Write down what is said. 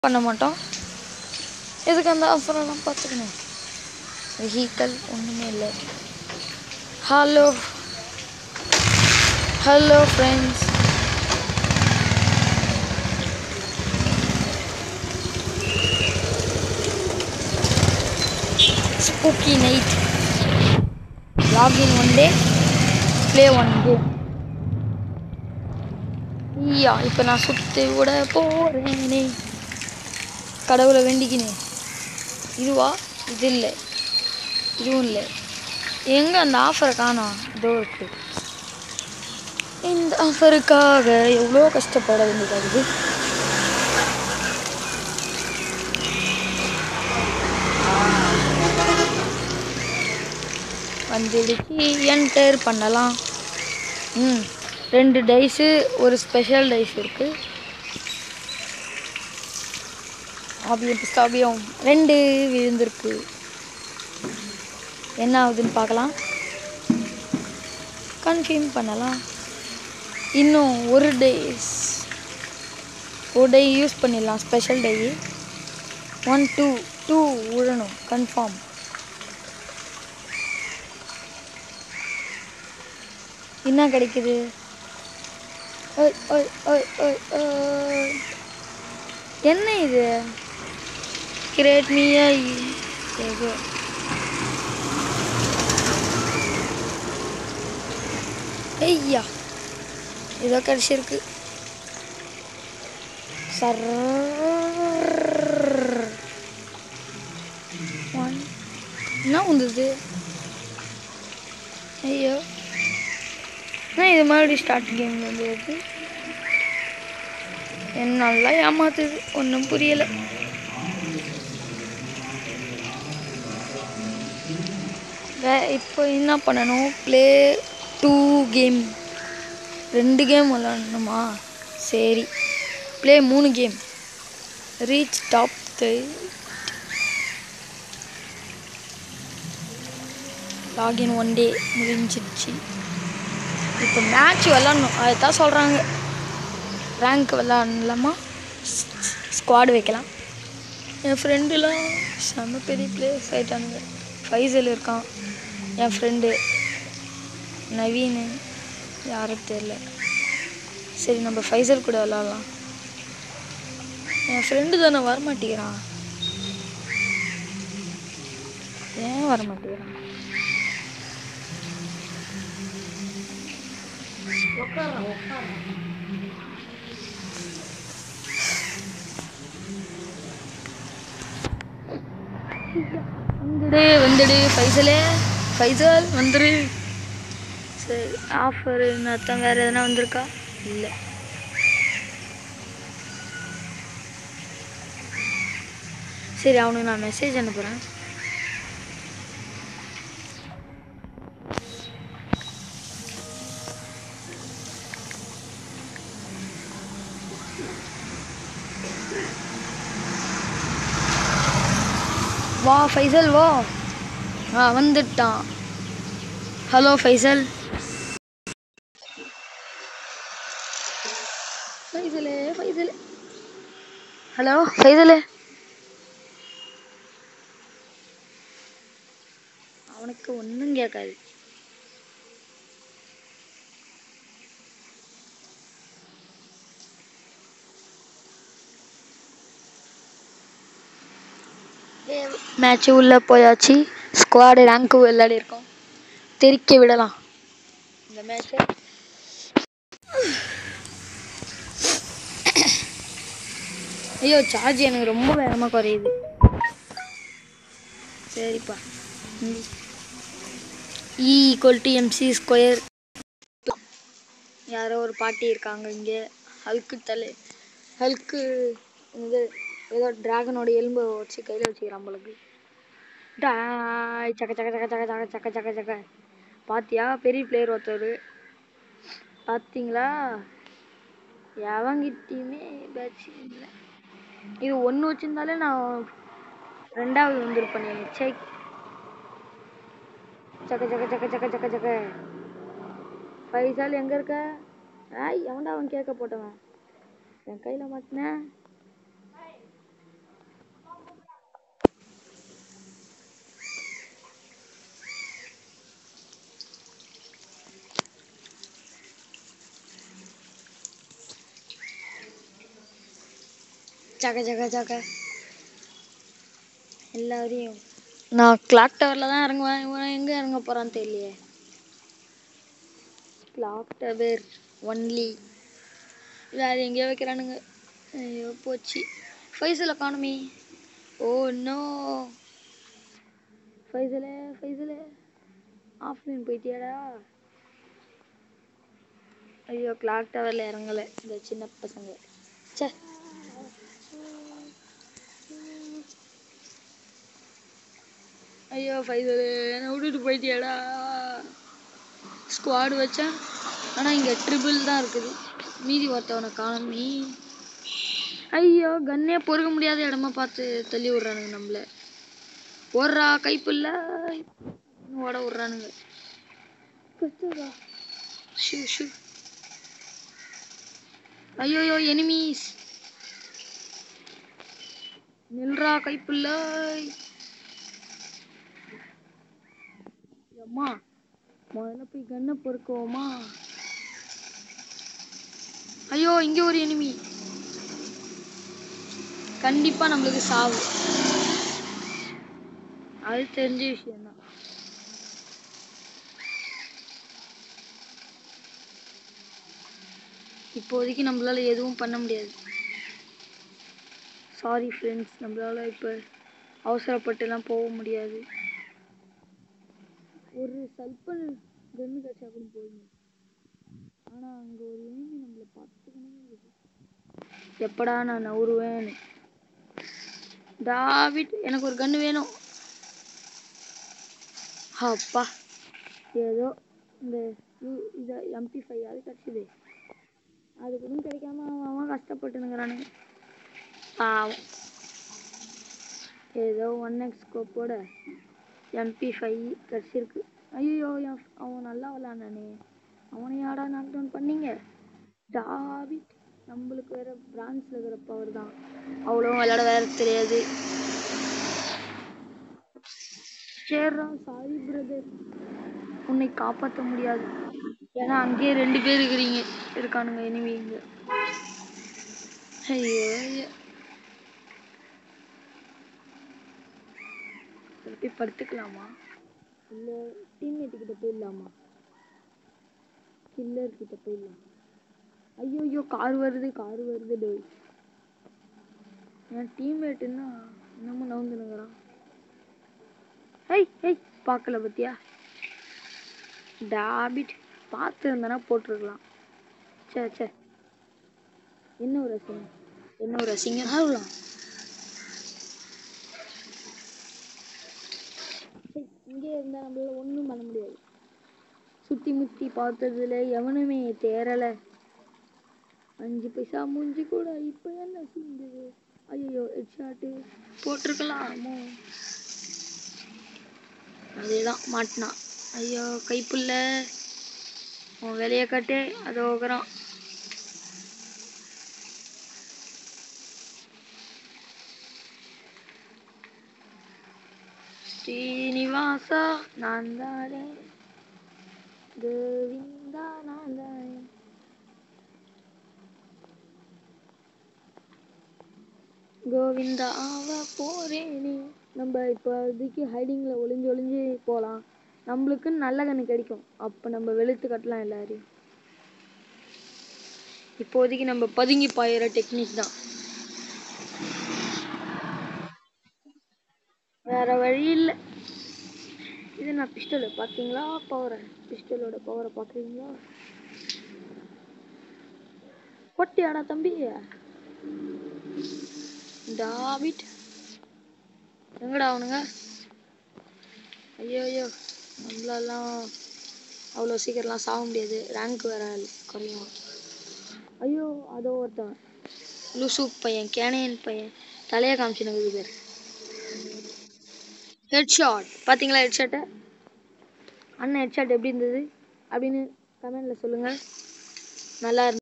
பண்ண மாட்டோம் எதுக்கு அந்த ஆஃபரெல்லாம் பார்த்துக்கணும் வெஹிக்கல் ஒன்றுமே இல்லை hello hello friends spooky night login one day play one game ஐயா இப்போ நான் சுற்றி விட போகிறேனே கடவுளை வேண்டிக்கினேன் இதுவா இது இல்லை இதுவும் இல்லை எங்கே அந்த ஆஃபரை காணோம் இதோ இருக்கு இந்த ஆஃபருக்காக எவ்வளோ கஷ்டப்பட வேண்டியதாகுது வந்துடுச்சு என்டர் பண்ணலாம் ம் ரெண்டு டைஸு ஒரு ஸ்பெஷல் டைஸ் இருக்குது ஆபியம் பிஸ்தாபியம் ரெண்டு விழுந்திருக்கு என்ன ஆகுதுன்னு பார்க்கலாம் கன்ஃபார்ம் பண்ணலாம் இன்னும் ஒரு டேஸ் ஒரு டே யூஸ் பண்ணிடலாம் special day one two two விழணும் கன்ஃபார்ம் என்ன கிடைக்குது ஓய் ஓய் ஓய் ஓய் ஓய் என்ன இது கிரேட் மீயா ஏதோ ஐயா ஏதோ கிடச்சிருக்கு சர் ஒன் என்ன வந்தது ஐயோ நான் இது மறுபடியும் ஸ்டார்ட் கேம் வந்து வருது என்ன நல்லா ஏமாத்துது ஒன்றும் புரியலை வே இப்போ என்ன பண்ணணும் ப்ளே டூ கேம் ரெண்டு கேம் விளாடணுமா சரி ப்ளே மூணு game reach top three login one day முடிஞ்சிடுச்சு இப்போ மேட்ச் விளாட்ணும் அதுதான் சொல்கிறாங்க ரேங்க் விளாட்லாமா ஸ்குவாடு வைக்கலாம் என் ஃப்ரெண்டுலாம் செம்ம பெரிய பிளேயர்ஸ் ஆகிட்டானுங்க ஃபைசல் இருக்கான் என் ஃப்ரெண்டு நவீன் யாரும் தெரில சரி நம்ம ஃபைசல் கூட விளாட்லாம் என் ஃப்ரெண்டு தானே வரமாட்டேங்கிறான் ஏன் வரமாட்டேங்கிறான் வந்துடு வந்துடு ஃபைசலே ஃபைசல் வந்துடு சரி ஆஃபர் அர்த்தம் வேறு எதனா வந்திருக்கா இல்லை சரி அவனுக்கு நான் மெசேஜ் அனுப்புகிறேன் வா ஃபைசல் வா ஆ வந்துட்டான் ஹலோ ஃபைசல் ஃபைசலே ஃபைசலே ஹலோ ஃபைசலே அவனுக்கு ஒன்றும் கேட்காது மேட்ச் உள்ளே போயாச்சு ஸ்குவாடு ரேங்க்கு விளையாடி இருக்கோம் தெரிக்க விடலாம் இந்த மேட்ச்சை ஐயோ சார்ஜ் எனக்கு ரொம்ப வேகமாக குறையுது சரிப்பா E equal to MC square யாரோ ஒரு பாட்டி இருக்காங்க இங்கே ஹல்க்கு தலை ஹல்க்கு இது ஏதோ டிராகனோட எலும்பை வச்சு கையில் வச்சுக்கிறான் போலக்கு டாய் சக்க சக்க சக்க சக்க சக்க சக்க சக்க சக்க பாத்தியா பெரிய பிளேயர் ஒருத்தர் பார்த்தீங்களா எவங்கிட்டயுமே பேட்ச் இல்லை இது ஒன்று வச்சிருந்தாலே நான் ரெண்டாவது வந்திருப்பேனே சே சக்க சக்க சக்க சக்க சக்க சக்க பைசால் எங்கே இருக்க ஆய் எவன்டா அவன் கேட்க போட்டவன் என் கையில் மாட்டினேன் ஜக ஜக ஜக எல்லாரையும் நான் கிளாக் டவரில் தான் இறங்குவேன் இவன் எங்கே இறங்க போகிறான்னு தெரியலையே கிளாக் டவர் ஒன்லி வேறு எங்கேயோ வைக்கிறானுங்க ஐயோ போச்சு ஃபைசலை காணுமே ஓ நோ ஃபைசலே ஃபைசலே ஆஃப்லைன் போயிட்டியாடா ஐயோ கிளாக் டவரில் இறங்கலை இந்த சின்ன பசங்க ச்சே ஐயோ ஃபைசல் என்னை விட்டுட்டு போயிட்டியாடா ஸ்குவாடு வச்சேன் ஆனால் இங்கே ட்ரிபிள் தான் இருக்குது மீதி ஒருத்தவனை காணமே ஐயோ கன்னே பொறுக்க முடியாத இடமா பார்த்து தள்ளி விட்றானுங்க நம்மள ஓடுறா கைப்புல்ல ஓட விட்றானுங்க கத்துடா. ஷூ ஷூ ஐயோயோ எனிமீஸ் நில்றா கைப்புல்ல அம்மா முதல்ல போய் கண்ணை பொறுக்குவோமா ஐயோ இங்க ஒரு எனிமி கண்டிப்பா நம்மளுக்கு சாவு அது தெரிஞ்ச விஷயம்தான் இப்போதைக்கு நம்மளால எதுவும் பண்ண முடியாது சாரி ஃப்ரெண்ட்ஸ் நம்மளால இப்போ அவசரப்பட்டுலாம் போக முடியாது ஒரு சல்பன் கன்னு கிடச்சா கூட போதும் ஆனால் அங்கே ஒரு எனிமி நம்மளை பார்த்துக்கணும் எப்படா நான் நவுருவேன்னு டாவிட் எனக்கு ஒரு கன்று வேணும் அப்பா ஏதோ இந்த யூ- இதை எம்பி ஃபைவ் அது கிடச்சிது அது கூட கிடைக்காம அவன் அவன் கஷ்டப்பட்டுனுங்கிறானுங்க பாவம் ஏதோ ஒன் எக்ஸ் ஸ்கோப்போட எம்பி ஃபைவ் கிடச்சிருக்கு ஐயோ அவன் நல்லா விளாண்டானே அவனை யாடா நாக் டவுன் பண்ணீங்க டாவிட் நம்மளுக்கு வேற பிரான்ஸ்ல இருக்கிற பவர் தான் அவ்வளோ விளையாட வேற தெரியாது சரிடா சாரி பிரதர் உன்னை காப்பாற்ற முடியாது ஏன்னா அங்கேயே ரெண்டு பேர் இருக்கிறீங்க இருக்கானுங்க எனிமி இங்க ஐயோ ஐயோ திருப்பி படுத்துக்கலாமா இல்லை டீம்மேட்டு கிட்ட போயிடலாமா கில்லர் கிட்ட போயிடலாம் ஐயோ ஐயோ கார் வருது கார் வருது டோய் என் டீம்மேட்டுன்னா இன்னமும் நவுந்துனுங்கிறான் ஐய் ஐய் பார்க்கல பத்தியா டாபிட் பார்த்து இருந்தனா போட்டிருக்கலாம் சே சே என்ன ஒரு அசிங்கம் என்ன ஒரு அசிங்கம் ஆகலாம் இங்கே இருந்தால் நம்மளால ஒன்றும் பண்ண முடியாது சுற்றி முற்றி பார்த்ததுல எவனுமே தேறலை அஞ்சு பைசா மூஞ்சி கூட இப்போ என்ன செஞ்சது ஐயோ ஹெட்ஷாட்டு போட்டிருக்கலாமோ அதேதான் மாட்டினான் ஐயோ கைப்புள்ள உன் வேலையை காட்டு அதோ இருக்கிறான் ஸ்ரீனிவாசா நான் தானே கோவிந்தா நான் தானே கோவிந்தா ஆவ போறேனே நம்ம இப்போதைக்கு ஹைடிங்கில் ஒளிஞ்சு ஒளிஞ்சு போகலாம் நம்மளுக்கு நல்ல கண்ணு கிடைக்கும் அப்போ நம்ம வெளுத்து கட்டலாம் எல்லாரையும் இப்போதைக்கு நம்ம பதுங்கி பாயிற டெக்னிக் தான் வேற வழி இல்லை இது நான் பிஸ்டலு பார்த்தீங்களா பவரை பிஸ்டலோட பவரை பார்க்குறீங்களா பொட்டியாடா தம்பி டாவிட் எங்கடா அவனுங்க ஐயோ ஐயோ நம்மளாலாம் அவ்வளோ சீக்கிரம்லாம் சாக முடியாது ரேங்க் வேற குறையும் ஐயோ அதோ ஒருத்தன் லூசு பையன் கேனையன் பையன் தலையை காமிச்சுனுக்குது பேர் ஹெட்ஷாட் பார்த்தீங்களா ஹெட்ஷாட்டை அண்ணன் ஹெட்ஷாட் எப்படி இருந்தது அப்படின்னு கமெண்டில் சொல்லுங்கள் நல்லா இருந்து